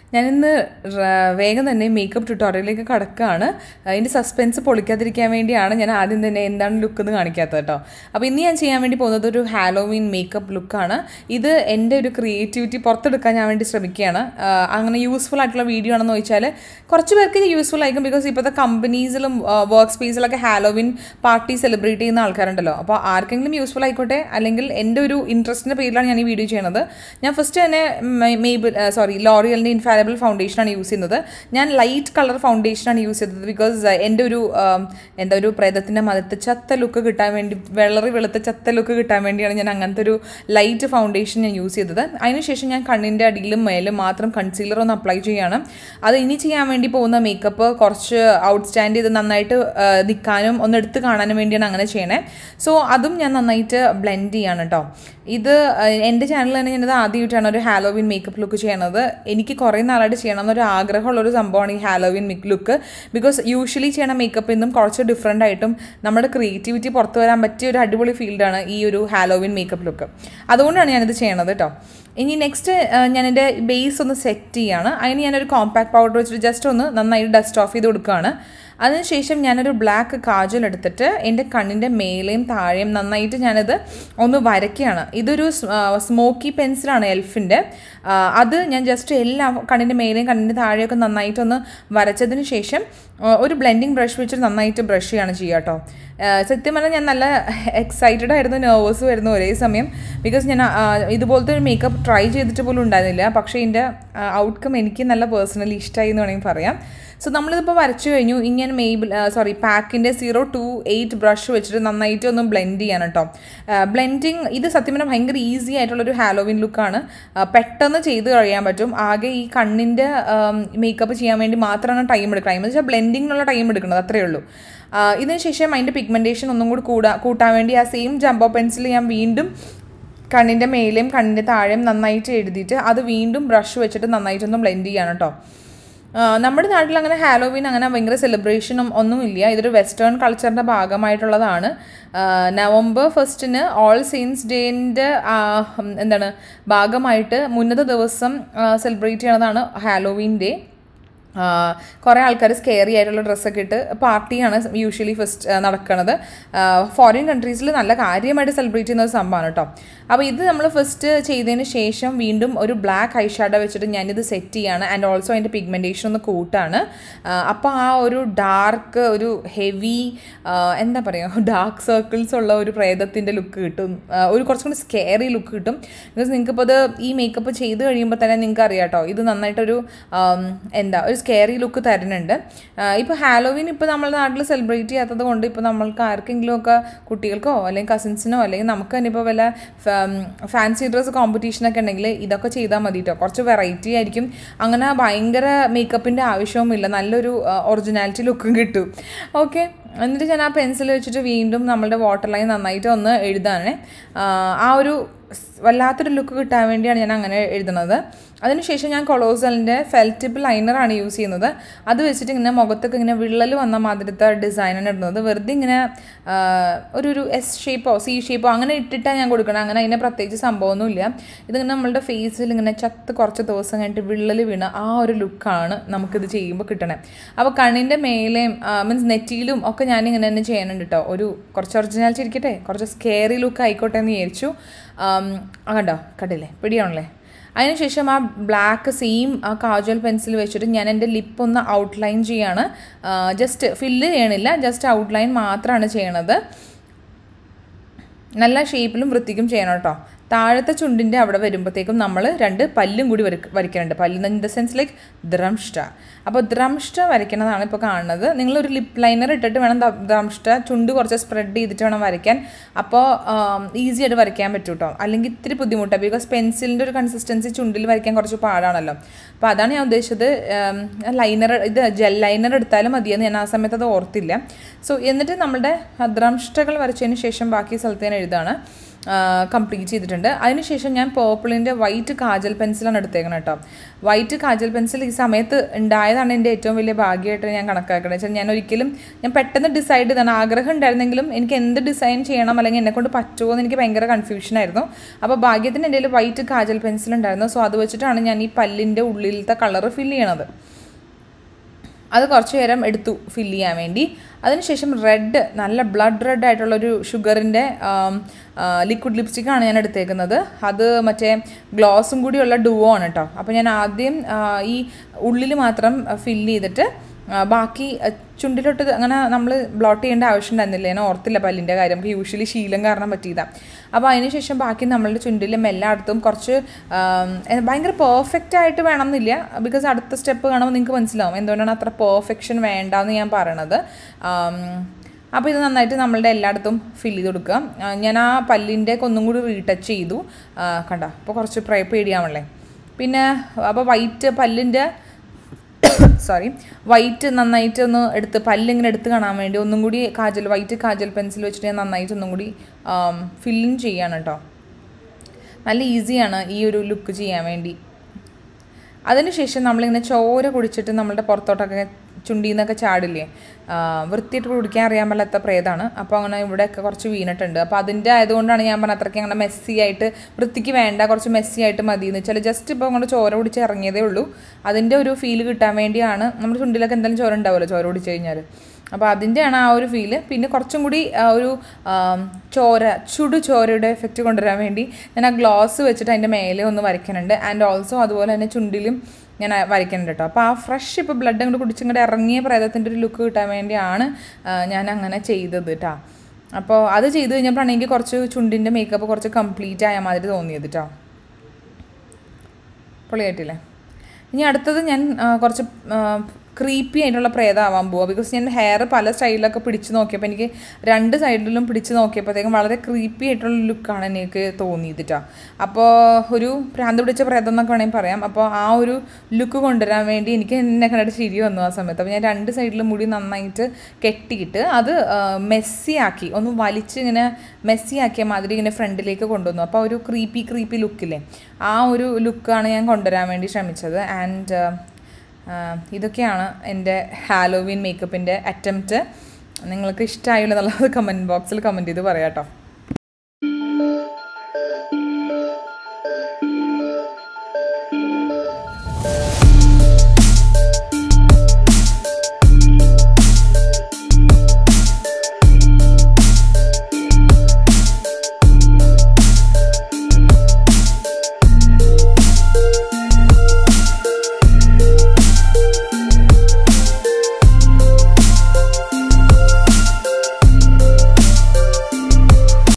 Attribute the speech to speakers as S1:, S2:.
S1: ഞാനിന്ന് റ- വേഗം തന്നെ മേക്കപ്പ് ട്യൂട്ടോറിയലിലേക്ക് കടക്കുകയാണ് അതിൻ്റെ സസ്പെൻസ് പൊളിക്കാതിരിക്കാൻ വേണ്ടിയാണ് ഞാൻ ആദ്യം തന്നെ എന്താണ് ലുക്ക് എന്ന് കാണിക്കാത്തത് കേട്ടോ അപ്പോൾ ഇന്ന് ഞാൻ ചെയ്യാൻ വേണ്ടി പോകുന്നത് ഒരു ഹാലോവീൻ മേക്കപ്പ് ലുക്കാണ് ഇത് എൻ്റെ ഒരു ക്രിയേറ്റിവിറ്റി പുറത്തെടുക്കാൻ ഞാൻ വേണ്ടി ശ്രമിക്കുകയാണ് ആ, അങ്ങനെ യൂസ്ഫുൾ ആയിട്ടുള്ള വീഡിയോ ആണെന്ന് ചോദിച്ചാൽ കുറച്ച് പേർക്ക് യൂസ്ഫുൾ ആയിരിക്കും ബിക്കോസ് ഇപ്പോഴത്തെ കമ്പനീസിലും വർക്ക് സ്പേസിലൊക്കെ ഹാലോവിൻ പാർട്ടി സെലിബ്രേറ്റ് ചെയ്യുന്ന ആൾക്കാരുണ്ടല്ലോ അപ്പോൾ ആർക്കെങ്കിലും യൂസ്ഫുൾ ആയിക്കോട്ടെ അല്ലെങ്കിൽ എൻ്റെ ഒരു ഇൻട്രസ്റ്റിൻ്റെ പേരിലാണ് ഞാൻ ഈ വീഡിയോ ചെയ്യുന്നത് ഞാൻ ഫസ്റ്റ് തന്നെ മേബിൾ സോറി ലോറിയലിൻ്റെ ഇൻഫാലബിൾ ഫൗണ്ടേഷനാണ് യൂസ് ചെയ്യുന്നത് ഞാൻ ലൈറ്റ് കളർ ഫൗണ്ടേഷനാണ് യൂസ് ചെയ്തത് ബിക്കോസ് എൻ്റെ ഒരു ആം, എന്താ ഒരു പ്രേതത്തിൻ്റെ മതത്ത് ചത്ത ലുക്ക് കിട്ടാൻ വേണ്ടി വെള്ളറി വെളുത്ത ചത്ത ലുക്ക് കിട്ടാൻ വേണ്ടിയാണ് ഞാൻ അങ്ങനത്തെ ഒരു ലൈറ്റ് ഫൗണ്ടേഷൻ ഞാൻ യൂസ് ചെയ്തത് അതിനുശേഷം ഞാൻ കണ്ണിൻ്റെ അടിയിലും മേലും മാത്രം കൺസീലർ ഒന്ന് അപ്ലൈ ചെയ്യാണ് അത് ഇനി ചെയ്യാൻ വേണ്ടി പോകുന്ന മേക്കപ്പ് കുറച്ച് ഔട്ട്സ്റ്റാൻഡ് ചെയ്ത് നന്നായിട്ട് നിൽക്കാനും ഒന്ന് എടുത്ത് കാണാനും വേണ്ടിയാണ് അങ്ങനെ ചെയ്യണേ സോ അതും ഞാൻ നന്നായിട്ട് ബ്ലെൻഡ് ചെയ്യാണ് കേട്ടോ ഇത് അഹ്, എൻ്റെ ചാനലിൽ തന്നെ ഞാനത് ആദ്യമായിട്ടാണ് ഒരു ഹാലോവിൻ മേക്കപ്പ് ലുക്ക് ചെയ്യണത് എനിക്ക് കുറേ നാളായിട്ട് ചെയ്യണം എന്നൊരു ആഗ്രഹമുള്ള ഒരു സംഭവമാണ് ഈ ഹാലോവിൻ ലുക്ക് ബിക്കോസ് യൂഷ്വലി ചെയ്യണ മേക്കപ്പിൽ നിന്നും കുറച്ച് ഡിഫറെൻ്റ് ആയിട്ടും നമ്മുടെ ക്രിയേറ്റിവിറ്റി പുറത്തു വരാൻ പറ്റിയ ഒരു അടിപൊളി ഫീൽഡാണ് ഈ ഒരു ഹാലോവിൻ മേക്കപ്പ് ലുക്ക് അതുകൊണ്ടാണ് ഞാനിത് ചെയ്യണത് കേട്ടോ ഇനി നെക്സ്റ്റ് ഞാൻ എൻ്റെ ബേസ് ഒന്ന് സെറ്റ് ചെയ്യാണ് അതിന് ഞാനൊരു കോമ്പാക്ട് പൗഡർ വെച്ചിട്ട് ജസ്റ്റ് ഒന്ന് നന്നായിട്ട് ഡസ്റ്റ് ഓഫ് ചെയ്ത് കൊടുക്കുകയാണ് അതിനുശേഷം ഞാനൊരു ബ്ലാക്ക് കാജൽ എടുത്തിട്ട് എൻ്റെ കണ്ണിൻ്റെ മേലെയും താഴെയും നന്നായിട്ട് ഞാനത് ഒന്ന് വരയ്ക്കുകയാണ് ഇതൊരു സ്മോക്കി പെൻസിലാണ് എൽഫിൻ്റെ അത് ഞാൻ ജസ്റ്റ് എല്ലാം കണ്ണിൻ്റെ മേലെയും കണ്ണിൻ്റെ താഴെയൊക്കെ നന്നായിട്ടൊന്ന് വരച്ചതിന് ശേഷം ആ, ഒരു ബ്ലെൻഡിങ് ബ്രഷ് വെച്ചിട്ട് നന്നായിട്ട് ബ്രഷ് ചെയ്യാണ് ചെയ്യുക കേട്ടോ സത്യം പറഞ്ഞാൽ ഞാൻ നല്ല എക്സൈറ്റഡ് ആയിരുന്നു നെർവസ് വരുന്നു ഒരേ സമയം ബിക്കോസ് ഞാൻ ആ, ഇതുപോലത്തെ ഒരു മേക്കപ്പ് ട്രൈ ചെയ്തിട്ട് പോലും ഉണ്ടായിരുന്നില്ല പക്ഷേ ഇതിൻ്റെ ഔട്ട്കം എനിക്ക് നല്ല പേഴ്സണലി ഇഷ്ടമായി എന്ന് വേണമെങ്കിൽ പറയാം സോ നമ്മളിതിപ്പോൾ വരച്ചു കഴിഞ്ഞു ഇങ്ങനെ മെയ്ബിൾ സോറി പാക്കിൻ്റെ സീറോ ടു എയ്റ്റ് ബ്രഷ് വെച്ചിട്ട് നന്നായിട്ട് ഒന്ന് ബ്ലെൻഡ് ചെയ്യാൻ കേട്ടോ ബ്ലെൻഡിങ് ഇത് സത്യം പറഞ്ഞാൽ ഭയങ്കര ഈസി ആയിട്ടുള്ളൊരു ഹാലോവിൻ ലുക്കാണ് പെട്ടെന്ന് ചെയ്ത് കഴിയാൻ പറ്റും ആകെ ഈ കണ്ണിൻ്റെ മേക്കപ്പ് ചെയ്യാൻ വേണ്ടി മാത്രമാണ് ടൈം എടുക്കുക ടൈം എന്ന് വെച്ചാൽ ബ്ലെൻഡിങ്ങിനുള്ള ടൈം എടുക്കുന്നത് അത്രയേ ഉള്ളൂ ആ, ഇതിന് ശേഷം അതിൻ്റെ പിഗ്മെൻറ്റേഷൻ ഒന്നും കൂടി കൂടാ കൂട്ടാൻ വേണ്ടി ആ സെയിം ജംബോ പെൻസിൽ ഞാൻ വീണ്ടും കണ്ണിൻ്റെ മേലെയും കണ്ണിൻ്റെ താഴെയും നന്നായിട്ട് എഴുതിയിട്ട് അത് വീണ്ടും ബ്രഷ് വെച്ചിട്ട് നന്നായിട്ടൊന്ന് ബ്ലെൻഡ് ചെയ്യണം കേട്ടോ ആ, നമ്മുടെ നാട്ടിൽ അങ്ങനെ ഹാലോവീൻ അങ്ങനെ ഭയങ്കര സെലിബ്രേഷനും ഒന്നുമില്ല ഇതൊരു വെസ്റ്റേൺ കൾച്ചറിൻ്റെ ഭാഗമായിട്ടുള്ളതാണ് ആ, നവംബർ ഫസ്റ്റിന് ഓൾ സെയിൻസ് ഡേൻ്റെ എന്താണ് ഭാഗമായിട്ട് മുന്നത്തെ ദിവസം സെലിബ്രേറ്റ് ചെയ്യണതാണ് ഹാലോവീൻ ഡേ കുറേ ആൾക്കാർ സ്കെയറി ആയിട്ടുള്ള ഡ്രസ്സൊക്കെ ഇട്ട് പാർട്ടിയാണ് യൂഷ്വലി ഫസ്റ്റ് നടക്കുന്നത് ഫോറിൻ കൺട്രീസിൽ നല്ല കാര്യമായിട്ട് സെലിബ്രേറ്റ് ചെയ്യുന്ന ഒരു സംഭവമാണ് കേട്ടോ അപ്പോൾ ഇത് നമ്മൾ ഫസ്റ്റ് ചെയ്തതിന് ശേഷം വീണ്ടും ഒരു ബ്ലാക്ക് ഐ ഷാഡോ വെച്ചിട്ട് ഞാനിത് സെറ്റ് ചെയ്യാണ് ആൻഡ് ഓൾസോ അതിൻ്റെ പിഗ്മെൻറ്റേഷൻ ഒന്ന് കൂട്ടാണ് അപ്പോൾ ആ ഒരു ഡാർക്ക് ഒരു ഹെവി എന്താ പറയുക ഡാർക്ക് സർക്കിൾസ് ഉള്ള ഒരു പ്രേതത്തിൻ്റെ ലുക്ക് കിട്ടും ആ, ഒരു കുറച്ചും കൂടി സ്കെയറി ലുക്ക് കിട്ടും ബിക്കോസ് നിങ്ങൾക്കിപ്പോൾ ഇത് ഈ മേക്കപ്പ് ചെയ്ത് കഴിയുമ്പോൾ തന്നെ നിങ്ങൾക്ക് അറിയാം കേട്ടോ ഇത് നന്നായിട്ടൊരു ആം, എന്താ ഒരു സ്കെയറി ലുക്ക് തരുന്നുണ്ട് ഇപ്പോൾ ഹാലോവിൻ ഇപ്പോൾ നമ്മുടെ നാട്ടിൽ സെലിബ്രേറ്റ് ചെയ്യാത്തത് കൊണ്ട് ഇപ്പോൾ നമ്മൾക്ക് ആർക്കെങ്കിലും ഒക്കെ കുട്ടികൾക്കോ അല്ലെങ്കിൽ കസിൻസിനോ അല്ലെങ്കിൽ നമുക്ക് തന്നെ ഇപ്പോൾ വല്ല ഫാൻസി ഡ്രസ്സ് കോമ്പറ്റീഷനൊക്കെ ഉണ്ടെങ്കിൽ ഇതൊക്കെ ചെയ്താൽ മതി കേട്ടോ കുറച്ച് വെറൈറ്റി ആയിരിക്കും അങ്ങനെ ഭയങ്കര മേക്കപ്പിൻ്റെ ആവശ്യവുമില്ല നല്ലൊരു ഒറിജിനാലിറ്റി ലുക്കും കിട്ടും ഓക്കെ എന്നിട്ട് ഞാൻ ആ പെൻസിൽ വെച്ചിട്ട് വീണ്ടും നമ്മളുടെ വാട്ടർ ലൈൻ നന്നായിട്ട് ഒന്ന് എഴുതാനേ ആ ഒരു സ് വല്ലാത്തൊരു ലുക്ക് കിട്ടാൻ വേണ്ടിയാണ് ഞാൻ അങ്ങനെ എഴുതുന്നത് അതിനുശേഷം ഞാൻ കൊളോസലിൻ്റെ ഫെൽറ്റിപ്പ് ലൈനറാണ് യൂസ് ചെയ്യുന്നത് അത് വെച്ചിട്ട് ഇങ്ങനെ മുഖത്തൊക്കെ ഇങ്ങനെ വിള്ളൽ വന്ന മാതിരത്തെ ഡിസൈനാണ് ഇടുന്നത് വെറുതെ ഇങ്ങനെ ആ, ഒരു ഒരു എസ് ഷേപ്പോ സി ഷേപ്പോ അങ്ങനെ ഇട്ടിട്ടാണ് ഞാൻ കൊടുക്കണം അങ്ങനെ അതിന് പ്രത്യേകിച്ച് സംഭവമൊന്നുമില്ല ഇതിങ്ങനെ നമ്മളുടെ ഫേസിൽ ഇങ്ങനെ ചത്ത് കുറച്ച് ദിവസം കഴിഞ്ഞിട്ട് വിള്ളൽ വീണ ആ ഒരു ലുക്കാണ് നമുക്കിത് ചെയ്യുമ്പോൾ കിട്ടണേ അപ്പോൾ കണ്ണിൻ്റെ മേലെയും മീൻസ് നെറ്റിയിലും ഒക്കെ ഞാനിങ്ങനെ തന്നെ ചെയ്യാനുണ്ട് കേട്ടോ ഒരു കുറച്ച് ഒറിജിനാലിറ്റി ഇരിക്കട്ടെ കുറച്ച് സ്കെയറി ലുക്ക് ആയിക്കോട്ടെ എന്ന് വിചാരിച്ചു ആം, ആ കണ്ടോ കണ്ടില്ലേ പിടിയാണല്ലേ അതിനുശേഷം ആ ബ്ലാക്ക് സെയിം ആ കാജൽ പെൻസിൽ വെച്ചിട്ട് ഞാൻ എൻ്റെ ലിപ്പ് ഒന്ന് ഔട്ട്ലൈൻ ചെയ്യാണ് ജസ്റ്റ് ഫില്ല് ചെയ്യണില്ല ജസ്റ്റ് ഔട്ട്ലൈൻ മാത്രമാണ് ചെയ്യണത് നല്ല ഷേപ്പിലും വൃത്തിക്കും ചെയ്യണം കേട്ടോ താഴത്തെ ചുണ്ടിൻ്റെ അവിടെ വരുമ്പോഴത്തേക്കും നമ്മൾ രണ്ട് പല്ലും കൂടി വരക്ക് വരയ്ക്കാനുണ്ട് പല്ല് ഇൻ ദ സെൻസ് ലൈക്ക് ദ്രംഷ്ട അപ്പോൾ ദ്രംഷ്ട വരയ്ക്കണതാണ് ഇപ്പോൾ കാണുന്നത് നിങ്ങളൊരു ലിപ്പ് ലൈനർ ഇട്ടിട്ട് വേണം ദ- ദ്രംഷ്ട ചുണ്ട് കുറച്ച് സ്പ്രെഡ് ചെയ്തിട്ട് വേണം വരയ്ക്കാൻ അപ്പോൾ ഈസി ആയിട്ട് വരയ്ക്കാൻ പറ്റും കേട്ടോ അല്ലെങ്കിൽ ഇത്തിരി ബുദ്ധിമുട്ടാണ് ബിക്കോസ് പെൻസിലിൻ്റെ ഒരു കൺസിസ്റ്റൻസി ചുണ്ടിൽ വരയ്ക്കാൻ കുറച്ച് പാടാണല്ലോ അപ്പോൾ അതാണ് ഞാൻ ഉദ്ദേശിച്ചത് ലൈനർ ഇത് ജെൽ ലൈനർ എടുത്താലും മതിയെന്ന് ഞാൻ ആ സമയത്ത് അത് ഓർത്തില്ല സോ എന്നിട്ട് നമ്മുടെ ദ്രംഷ്ടകൾ വരച്ചതിന് ശേഷം ബാക്കി സ്ഥലത്ത് ഞാൻ എഴുതാണ് കംപ്ലീറ്റ് ചെയ്തിട്ടുണ്ട് അതിനുശേഷം ഞാൻ പേർപ്പിളിൻ്റെ വൈറ്റ് കാജൽ പെൻസിലാണ് എടുത്തേക്കുന്നത് കേട്ടോ വൈറ്റ് കാജൽ പെൻസിൽ ഈ സമയത്ത് ഉണ്ടായതാണ് എൻ്റെ ഏറ്റവും വലിയ ഭാഗ്യമായിട്ട് ഞാൻ കണക്കാക്കുന്നത് വെച്ചാൽ ഞാൻ ഒരിക്കലും ഞാൻ പെട്ടെന്ന് ഡിസൈഡ് ചെയ്താണ് ആഗ്രഹം ഉണ്ടായിരുന്നെങ്കിലും എനിക്ക് എന്ത് ഡിസൈൻ ചെയ്യണം അല്ലെങ്കിൽ എന്നെ കൊണ്ട് പറ്റുമോ എന്ന് എനിക്ക് ഭയങ്കര കൺഫ്യൂഷനായിരുന്നു അപ്പോൾ ഭാഗ്യത്തിന് എൻ്റെ കയ്യിൽ വൈറ്റ് കാജൽ പെൻസിൽ ഉണ്ടായിരുന്നു സോ അത് വെച്ചിട്ടാണ് ഞാൻ ഈ പല്ലിൻ്റെ ഉള്ളിലത്തെ കളറ് ഫില്ല് ചെയ്യണത് അത് കുറച്ച് നേരം എടുത്തു ഫില്ല് ചെയ്യാൻ വേണ്ടി അതിനുശേഷം റെഡ് നല്ല ബ്ലഡ് റെഡ് ആയിട്ടുള്ളൊരു ഷുഗറിൻ്റെ ലിക്വിഡ് ലിപ്സ്റ്റിക്കാണ് ഞാൻ എടുത്തേക്കുന്നത് അത് മറ്റേ ഗ്ലോസും കൂടിയുള്ള ഡുവോ ആണ് കേട്ടോ അപ്പോൾ ഞാൻ ആദ്യം ആ, ഈ ഉള്ളിൽ മാത്രം ഫില്ല് ചെയ്തിട്ട് ആ, ബാക്കി ആ, ചുണ്ടിലോട്ട് ഇത് അങ്ങനെ നമ്മൾ ബ്ലോട്ട് ചെയ്യേണ്ട ആവശ്യം ഉണ്ടായിരുന്നില്ല ഞാൻ ഓർത്തില്ല പല്ലിൻ്റെ കാര്യം നമുക്ക് യൂഷ്വലി ശീലം കാരണം പറ്റിയതാണ് അപ്പോൾ അതിനുശേഷം ബാക്കി നമ്മളുടെ ചുണ്ടിലും എല്ലായിടത്തും കുറച്ച് ആം, എ- ഭയങ്കര പെർഫെക്റ്റ് ആയിട്ട് വേണം എന്നില്ല ബിക്കോസ് അടുത്ത സ്റ്റെപ്പ് കാണുമ്പോൾ നിങ്ങൾക്ക് മനസ്സിലാവും എന്തുകൊണ്ടാണ് അത്ര പെർഫെക്ഷൻ വേണ്ടെന്ന് ഞാൻ പറയണത് ആം, അപ്പോൾ ഇത് നന്നായിട്ട് നമ്മളുടെ എല്ലായിടത്തും ഫിൽ ചെയ്ത് കൊടുക്കുക ആ, ഞാൻ ആ പല്ലിൻ്റെ ഒന്നും കൂടി റീടച്ച് ചെയ്തു ആ, കണ്ട അപ്പോൾ കുറച്ച് പ്രേ പേടിയാവണല്ലേ പിന്നെ അപ്പോൾ വൈറ്റ് പല്ലിൻ്റെ സോറി വൈറ്റ് നന്നായിട്ട് ഒന്ന് എടുത്ത് പല്ലിങ്ങനെ എടുത്ത് കാണാൻ വേണ്ടി ഒന്നും കൂടി കാജൽ വൈറ്റ് കാജൽ പെൻസിൽ വെച്ചിട്ട് ഞാൻ നന്നായിട്ട് ഒന്നും കൂടി ഫില്ലിങ് ചെയ്യാണ് കേട്ടോ നല്ല ഈസിയാണ് ഈ ഒരു ലുക്ക് ചെയ്യാൻ വേണ്ടി അതിനുശേഷം നമ്മളിങ്ങനെ ചോര കുടിച്ചിട്ട് നമ്മളുടെ പുറത്തോട്ടൊക്കെ ചുണ്ടിൽ നിന്നൊക്കെ ചാടില്ലേ ആ, വൃത്തിയായിട്ട് കുടിക്കാൻ അറിയാൻ പാടില്ലാത്ത പ്രേതാണ് അപ്പോൾ അങ്ങനെ ഇവിടെയൊക്കെ കുറച്ച് വീണിട്ടുണ്ട് അപ്പോൾ അതിൻ്റെ ആയതുകൊണ്ടാണ് ഞാൻ പറഞ്ഞത് അത്രയ്ക്ക് അങ്ങനെ മെസ്സി ആയിട്ട് വൃത്തിക്ക് വേണ്ട കുറച്ച് മെസ്സി ആയിട്ട് മതി എന്ന് വെച്ചാൽ ജസ്റ്റ് ഇപ്പോൾ അങ്ങോട്ട് ചോര കുടിച്ച് ഇറങ്ങിയതേ ഉള്ളൂ അതിൻ്റെ ഒരു ഫീൽ കിട്ടാൻ വേണ്ടിയാണ് നമ്മുടെ ചുണ്ടിലൊക്കെ എന്തായാലും ചോര ഉണ്ടാവുമല്ലോ ചോര കുടിച്ച് കഴിഞ്ഞാൽ അപ്പോൾ അതിൻ്റെയാണ് ആ ഒരു ഫീല് പിന്നെ കുറച്ചും കൂടി ആ ഒരു ആം, ചോര ചുടു ചോരയുടെ എഫക്റ്റ് കൊണ്ടുവരാൻ വേണ്ടി ഞാൻ ആ ഗ്ലോസ് വെച്ചിട്ട് അതിൻ്റെ മേലെ ഒന്ന് വരയ്ക്കുന്നുണ്ട് ആൻഡ് ഓൾസോ അതുപോലെ തന്നെ ചുണ്ടിലും ഞാൻ വരയ്ക്കുന്നുണ്ട് കേട്ടോ അപ്പോൾ ആ ഫ്രഷ് ഇപ്പോൾ ബ്ലഡ് അങ്ങോട്ട് കുടിച്ചിങ്ങോട്ട് ഇറങ്ങിയ പ്രേതത്തിൻ്റെ ഒരു ലുക്ക് കിട്ടാൻ വേണ്ടിയാണ് ആ, ഞാൻ അങ്ങനെ ചെയ്തത് കേട്ടോ അപ്പോൾ അത് ചെയ്ത് കഴിഞ്ഞപ്പോഴാണ് എനിക്ക് കുറച്ച് ചുണ്ടിൻ്റെ മേക്കപ്പ് കുറച്ച് കംപ്ലീറ്റ് ആയ മാതിരി തോന്നിയത് കേട്ടോ പൊളിയായിട്ടില്ലേ ഇനി അടുത്തത് ഞാൻ ആ, കുറച്ച് ക്രീപ്പി ആയിട്ടുള്ള പ്രേതമാവാൻ പോവുക ബിക്കോസ് ഞാൻ ഹെയർ പല സ്റ്റൈലിലൊക്കെ പിടിച്ച് നോക്കിയപ്പോൾ എനിക്ക് രണ്ട് സൈഡിലും പിടിച്ച് നോക്കിയപ്പോഴത്തേക്കും വളരെ ക്രീപ്പി ആയിട്ടുള്ള ലുക്കാണ് എനിക്ക് തോന്നിയിട്ടാ അപ്പോൾ ഒരു ഭ്രാന്ത് പിടിച്ച പ്രേതം എന്നൊക്കെ വേണമെങ്കിൽ പറയാം അപ്പോൾ ആ ഒരു ലുക്ക് കൊണ്ടുവരാൻ വേണ്ടി എനിക്ക് എന്നെ കണ്ടിട്ട് ചിരി വന്നു ആ സമയത്ത് അപ്പോൾ ഞാൻ രണ്ട് സൈഡിലും മുടി നന്നായിട്ട് കെട്ടിയിട്ട് അത് മെസ്സി ആക്കി ഒന്ന് വലിച്ച് ഇങ്ങനെ മെസ്സി ആക്കിയ മാതിരി ഇങ്ങനെ ഫ്രണ്ടിലേക്ക് കൊണ്ടുവന്നു അപ്പോൾ ഒരു ക്രീപ്പി ക്രീപ്പി ലുക്കില്ലേ ആ ഒരു ലുക്കാണ് ഞാൻ കൊണ്ടുവരാൻ വേണ്ടി ശ്രമിച്ചത് ആൻഡ് ഇതൊക്കെയാണ് എൻ്റെ ഹാലോവിൻ മേക്കപ്പിൻ്റെ അറ്റംപ്റ്റ് നിങ്ങൾക്ക് ഇഷ്ടമായില്ല എന്നുള്ളത് കമൻറ്റ് ബോക്സിൽ കമൻറ്റ് ചെയ്ത് പറയാം കേട്ടോ